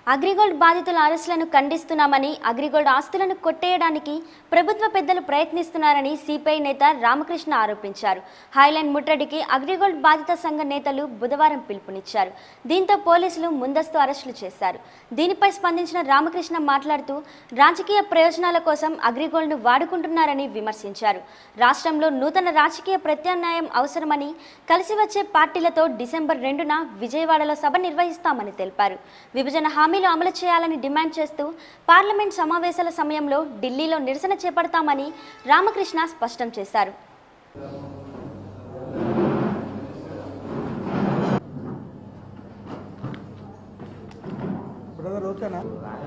అగ్రిగోల్డ్ బాధితుల అరెస్టులను ఖండిస్తున్నామని అగ్రిగోల్డ్ ఆస్తులను కొట్టేయడానికి ప్రభుత్వ పెద్దలు ప్రయత్నిస్తున్నారని సిపిఐ నేత రామకృష్ణ ఆరోపించారు హైలైన్ ముట్టడికి అగ్రిగోల్డ్ బాధిత సంఘ నేతలు బుధవారం పిలుపునిచ్చారు దీంతో పోలీసులు ముందస్తు అరెస్టులు చేశారు దీనిపై స్పందించిన రామకృష్ణ మాట్లాడుతూ రాజకీయ ప్రయోజనాల కోసం అగ్రిగోల్డ్ను వాడుకుంటున్నారని విమర్శించారు రాష్ట్రంలో నూతన రాజకీయ ప్రత్యామ్నాయం అవసరమని కలిసి వచ్చే పార్టీలతో డిసెంబర్ రెండున విజయవాడలో సభ నిర్వహిస్తామని తెలిపారు విభజన హామీలు అమలు చేయాలని డిమాండ్ చేస్తూ పార్లమెంట్ సమావేశాల సమయంలో ఢిల్లీలో నిరసన చేపడతామని రామకృష్ణ స్పష్టం చేశారు బ్రదర్ ఓకేనా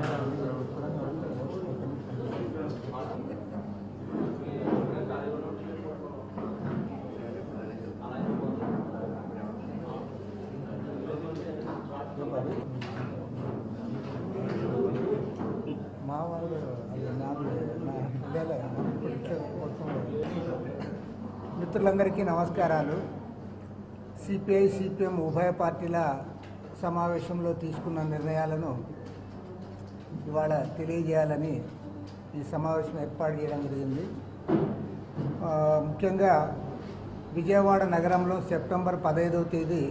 మా వాళ్ళు అది నాది నా ఇదేలే, ఇప్పుడు ఇట్లా కొట్టుకోలేదు. మిత్రులందరికీ నమస్కారాలు సిపిఐ సిపిఎం ఉభయ పార్టీల సమావేశంలో తీసుకున్న నిర్ణయాలను ఇవాళ తెలియజేయాలని ఈ సమావేశం ఏర్పాటు చేయడం జరిగింది ఆ, ముఖ్యంగా విజయవాడ నగరంలో సెప్టెంబర్ పదహైదవ తేదీ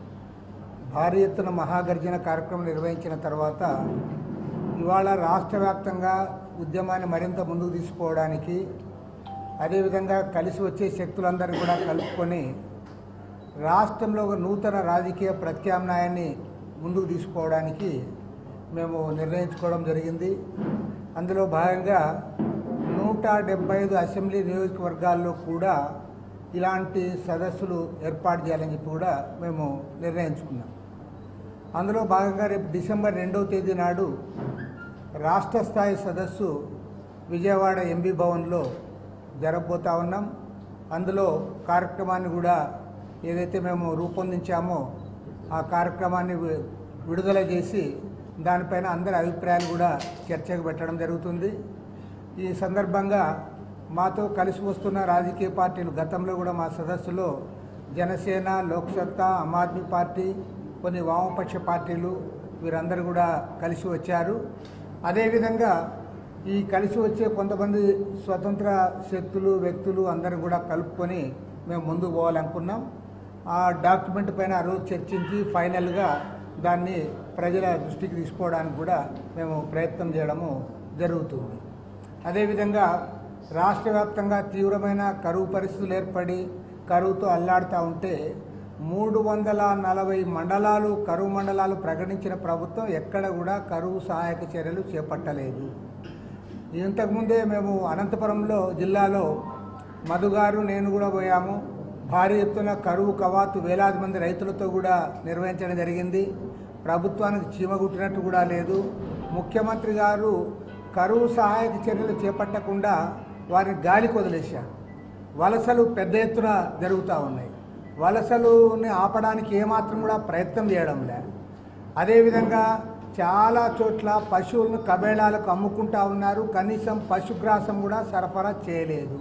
భారీ ఎత్తున మహాగర్జన కార్యక్రమం నిర్వహించిన తర్వాత ఇవాళ రాష్ట్ర వ్యాప్తంగా ఉద్యమాన్ని మరింత ముందుకు తీసుకోవడానికి అదేవిధంగా కలిసి వచ్చే శక్తులందరినీ కూడా కలుపుకొని రాష్ట్రంలో ఒక నూతన రాజకీయ ప్రత్యామ్నాయాన్ని ముందుకు తీసుకోవడానికి మేము నిర్ణయించుకోవడం జరిగింది అందులో భాగంగా నూట డెబ్బై ఐదు అసెంబ్లీ నియోజకవర్గాల్లో కూడా ఇలాంటి సదస్సులు ఏర్పాటు చేయాలని చెప్పి కూడా మేము నిర్ణయించుకున్నాం అందులో భాగంగా రేపు డిసెంబర్ రెండవ తేదీ నాడు రాష్ట్ర స్థాయి సదస్సు విజయవాడ ఎంబీ భవన్లో జరగబోతా ఉన్నాం అందులో కార్యక్రమాన్ని కూడా ఏదైతే మేము రూపొందించామో ఆ కార్యక్రమాన్ని వి- విడుదల చేసి దానిపైన అందరి అభిప్రాయాలు కూడా చర్చకు పెట్టడం జరుగుతుంది ఈ సందర్భంగా మాతో కలిసి వస్తున్న రాజకీయ పార్టీలు గతంలో కూడా మా సదస్సులో జనసేన లోక్సత్తా ఆమ్ ఆద్మీ పార్టీ కొన్ని వామపక్ష పార్టీలు వీరందరూ కూడా కలిసి వచ్చారు అదేవిధంగా ఈ కలిసి వచ్చే కొంతమంది స్వతంత్ర శక్తులు వ్యక్తులు అందరూ కూడా కలుపుకొని మేము ముందుకు పోవాలనుకున్నాం ఆ డాక్యుమెంట్ పైన ఆ రోజు చర్చించి ఫైనల్గా దాన్ని ప్రజల దృష్టికి తీసుకోవడానికి కూడా మేము ప్రయత్నం చేయడము జరుగుతుంది అదేవిధంగా రాష్ట్ర వ్యాప్తంగా తీవ్రమైన కరువు పరిస్థితులు ఏర్పడి కరువుతో అల్లాడుతూ ఉంటే మూడు వందల నలభై మండలాలు కరువు మండలాలు ప్రకటించిన ప్రభుత్వం ఎక్కడ కూడా కరువు సహాయక చర్యలు చేపట్టలేదు ఇంతకుముందే మేము అనంతపురంలో జిల్లాలో మధుగారు నేను కూడా పోయాము భారీ ఎత్తున కరువు కవాతు వేలాది మంది రైతులతో కూడా నిర్వహించడం జరిగింది ప్రభుత్వానికి చీమగుట్టినట్టు కూడా లేదు ముఖ్యమంత్రి గారు కరువు సహాయక చర్యలు చేపట్టకుండా వారిని గాలికి వదిలేశారు వలసలు పెద్ద ఎత్తున జరుగుతూ ఉన్నాయి వలసలుని ఆపడానికి ఏమాత్రం కూడా ప్రయత్నం చేయడం లేదు అదేవిధంగా చాలా చోట్ల పశువులను కబేళాలకు అమ్ముకుంటా ఉన్నారు కనీసం పశుగ్రాసం కూడా సరఫరా చేయలేదు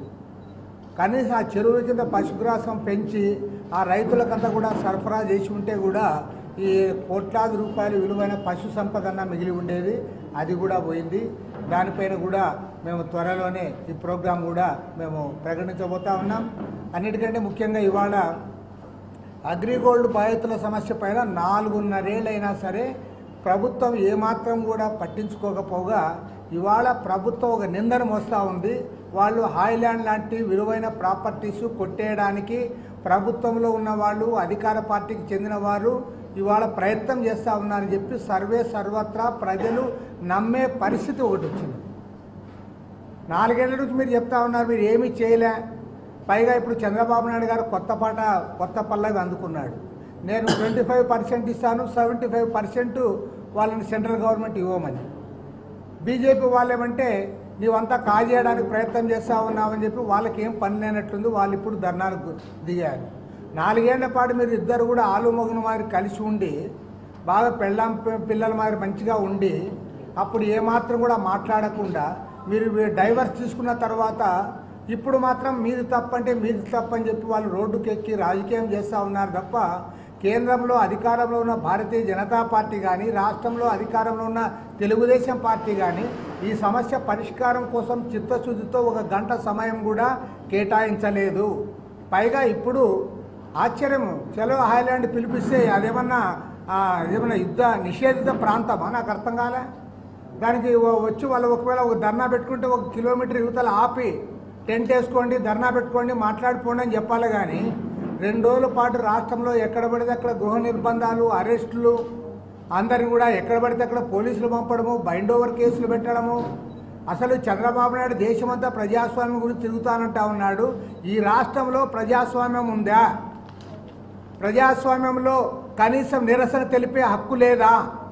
కనీసం ఆ చెరువుల కింద పశుగ్రాసం పెంచి ఆ రైతులకంతా కూడా సరఫరా చేసి ఉంటే కూడా ఈ కోట్లాది రూపాయలు విలువైన పశు సంపద అన్న మిగిలి ఉండేది అది కూడా పోయింది దానిపైన కూడా మేము త్వరలోనే ఈ ప్రోగ్రాం కూడా మేము ప్రకటించబోతా ఉన్నాం అన్నిటికంటే ముఖ్యంగా ఇవాళ అగ్రిగోల్డ్ బాధితుల సమస్య పైన నాలుగున్నరేళ్ళైనా సరే ప్రభుత్వం ఏమాత్రం కూడా పట్టించుకోకపోగా ఇవాళ ప్రభుత్వం ఒక నిందను మోస్తూ ఉంది వాళ్ళు హాయ్లాండ్ లాంటి విలువైన ప్రాపర్టీస్ కొట్టేయడానికి ప్రభుత్వంలో ఉన్న వాళ్ళు అధికార పార్టీకి చెందిన వారు ఇవాళ ప్రయత్నం చేస్తూ ఉన్నారని చెప్పి సర్వే సర్వత్రా ప్రజలు నమ్మే పరిస్థితి ఒకటి వచ్చింది నాలుగేళ్ల నుంచి మీరు చెప్తా ఉన్నారు మీరు ఏమీ చేయలే పైగా ఇప్పుడు చంద్రబాబు నాయుడు గారు కొత్త పాట కొత్త పల్లవి అందుకున్నాడు నేను ట్వంటీ ఫైవ్ పర్సెంట్ ఇస్తాను సెవెంటీ ఫైవ్ పర్సెంట్ వాళ్ళని సెంట్రల్ గవర్నమెంట్ ఇవ్వమని బీజేపీ వాళ్ళేమంటే నీవంతా కాజేయడానికి ప్రయత్నం చేస్తా ఉన్నావని చెప్పి వాళ్ళకి ఏం పని లేనట్లుంది వాళ్ళు ఇప్పుడు ధర్నాలకు దిగారు నాలుగేళ్ల పాటు మీరు ఇద్దరు కూడా ఆలుమొగను మాదిరి కలిసి ఉండి బాగా పెళ్ళాం పి- పిల్లల మాదిరి మంచిగా ఉండి అప్పుడు ఏమాత్రం కూడా మాట్లాడకుండా మీరు డైవర్స్ తీసుకున్న తర్వాత ఇప్పుడు మాత్రం మీది తప్పంటే మీది తప్పని చెప్పి వాళ్ళు రోడ్డుకి ఎక్కి రాజకీయం చేస్తూ ఉన్నారు తప్ప కేంద్రంలో అధికారంలో ఉన్న భారతీయ జనతా పార్టీ కానీ రాష్ట్రంలో అధికారంలో ఉన్న తెలుగుదేశం పార్టీ కానీ ఈ సమస్య పరిష్కారం కోసం చిత్తశుద్ధితో ఒక గంట సమయం కూడా కేటాయించలేదు పైగా ఇప్పుడు ఆశ్చర్యం చలో హాయ్లాండ్ పిలిపిస్తే అదేమన్నా ఆ, ఏమన్నా యుద్ధ నిషేధిత ప్రాంతమా నాకు అర్థం కాలే దానికి వ- వచ్చి వాళ్ళు ఒకవేళ ఒక ధర్నా పెట్టుకుంటే ఒక కిలోమీటర్ యువతల ఆపి టెంట్ వేసుకోండి ధర్నా పెట్టుకోండి మాట్లాడుకోండి అని చెప్పాలి కానీ రెండు రోజుల పాటు రాష్ట్రంలో ఎక్కడ పడితే అక్కడ గృహ నిర్బంధాలు అరెస్టులు అందరిని కూడా ఎక్కడ పడితే అక్కడ పోలీసులు పంపడము బైండ్ ఓవర్ కేసులు పెట్టడము అసలు చంద్రబాబు నాయుడు దేశమంతా ప్రజాస్వామ్యం గురించి తిరుగుతానంటా ఉన్నాడు ఈ రాష్ట్రంలో ప్రజాస్వామ్యం ఉందా ప్రజాస్వామ్యంలో కనీసం నిరసన తెలిపే హక్కు లేదా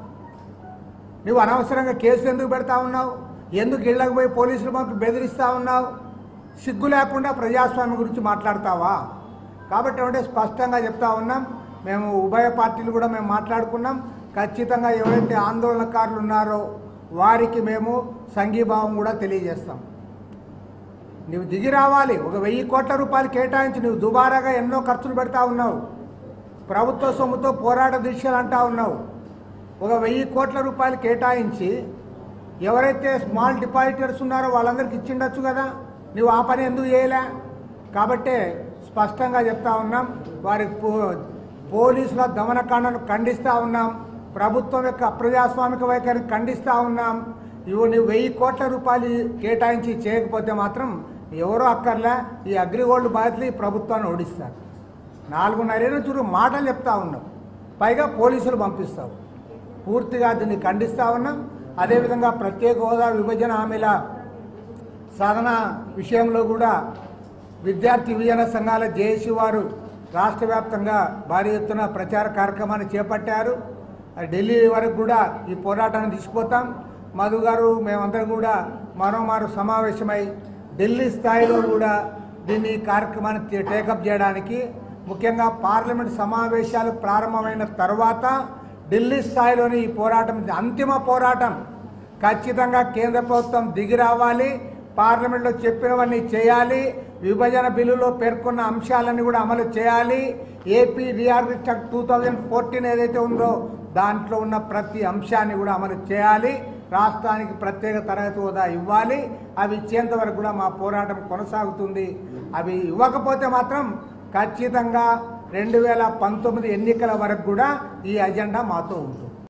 నువ్వు అనవసరంగా కేసులు ఎందుకు పెడతా ఉన్నావు ఎందుకు ఇళ్ళకు పోయి పోలీసులు పంపి బెదిరిస్తూ ఉన్నావు సిగ్గు లేకుండా ప్రజాస్వామ్యం గురించి మాట్లాడతావా కాబట్టి అంటే స్పష్టంగా చెప్తా ఉన్నాం మేము ఉభయ పార్టీలు కూడా మేము మాట్లాడుకున్నాం ఖచ్చితంగా ఎవరైతే ఆందోళనకారులు ఉన్నారో వారికి మేము సంఘీభావం కూడా తెలియజేస్తాం నువ్వు దిగి రావాలి ఒక వెయ్యి కోట్ల రూపాయలు కేటాయించి నువ్వు దుబారాగా ఎన్నో ఖర్చులు పెడతా ఉన్నావు ప్రభుత్వ సొమ్ముతో పోరాట దీక్షలు అంటా ఉన్నావు ఒక వెయ్యి కోట్ల రూపాయలు కేటాయించి ఎవరైతే స్మాల్ డిపాజిటర్స్ ఉన్నారో వాళ్ళందరికీ ఇచ్చిండొచ్చు కదా నువ్వు ఆ పని ఎందుకు చేయలే కాబట్టే స్పష్టంగా చెప్తా ఉన్నాం వారి పో- పోలీసుల దమనకాండను ఖండిస్తూ ఉన్నాం ప్రభుత్వం యొక్క అప్రజాస్వామిక వైఖరిని ఖండిస్తూ ఉన్నాం ఇవి నువ్వు వెయ్యి కోట్ల రూపాయలు కేటాయించి చేయకపోతే మాత్రం ఎవరో అక్కర్లే ఈ అగ్రిగోల్డ్ బాధితులు ఈ ప్రభుత్వాన్ని ఓడిస్తారు నాలుగున్నరేళ్ళు చూడు మాటలు చెప్తా ఉన్నావు పైగా పోలీసులు పంపిస్తావు పూర్తిగా దీన్ని ఖండిస్తా ఉన్నాం అదేవిధంగా ప్రత్యేక హోదా విభజన హామీల సాధన విషయంలో కూడా విద్యార్థి విభజన సంఘాల జేఏసీ వారు రాష్ట్ర వ్యాప్తంగా భారీ ఎత్తున ప్రచార కార్యక్రమాన్ని చేపట్టారు ఆ ఢిల్లీ వరకు కూడా ఈ పోరాటాన్ని తీసుకుపోతాం మధు గారు మేమందరం కూడా మరోమారు సమావేశమై ఢిల్లీ స్థాయిలో కూడా దీన్ని ఈ కార్యక్రమాన్ని టే- టేకప్ చేయడానికి ముఖ్యంగా పార్లమెంట్ సమావేశాలు ప్రారంభమైన తర్వాత ఢిల్లీ స్థాయిలోని ఈ పోరాటం అంతిమ పోరాటం ఖచ్చితంగా కేంద్ర ప్రభుత్వం దిగి రావాలి పార్లమెంట్లో చెప్పినవన్నీ చేయాలి విభజన బిల్లులో పేర్కొన్న అంశాలన్నీ కూడా అమలు చేయాలి AP reality act two thousand fourteen ఏదైతే ఉందో దాంట్లో ఉన్న ప్రతి అంశాన్ని కూడా అమలు చేయాలి రాష్ట్రానికి ప్రత్యేక తరగతి హోదా ఇవ్వాలి అవి ఇచ్చేంత వరకు కూడా మా పోరాటం కొనసాగుతుంది అవి ఇవ్వకపోతే మాత్రం ఖచ్చితంగా రెండు వేల పంతొమ్మిది ఎన్నికల వరకు కూడా ఈ అజెండా మాతో ఉంటుంది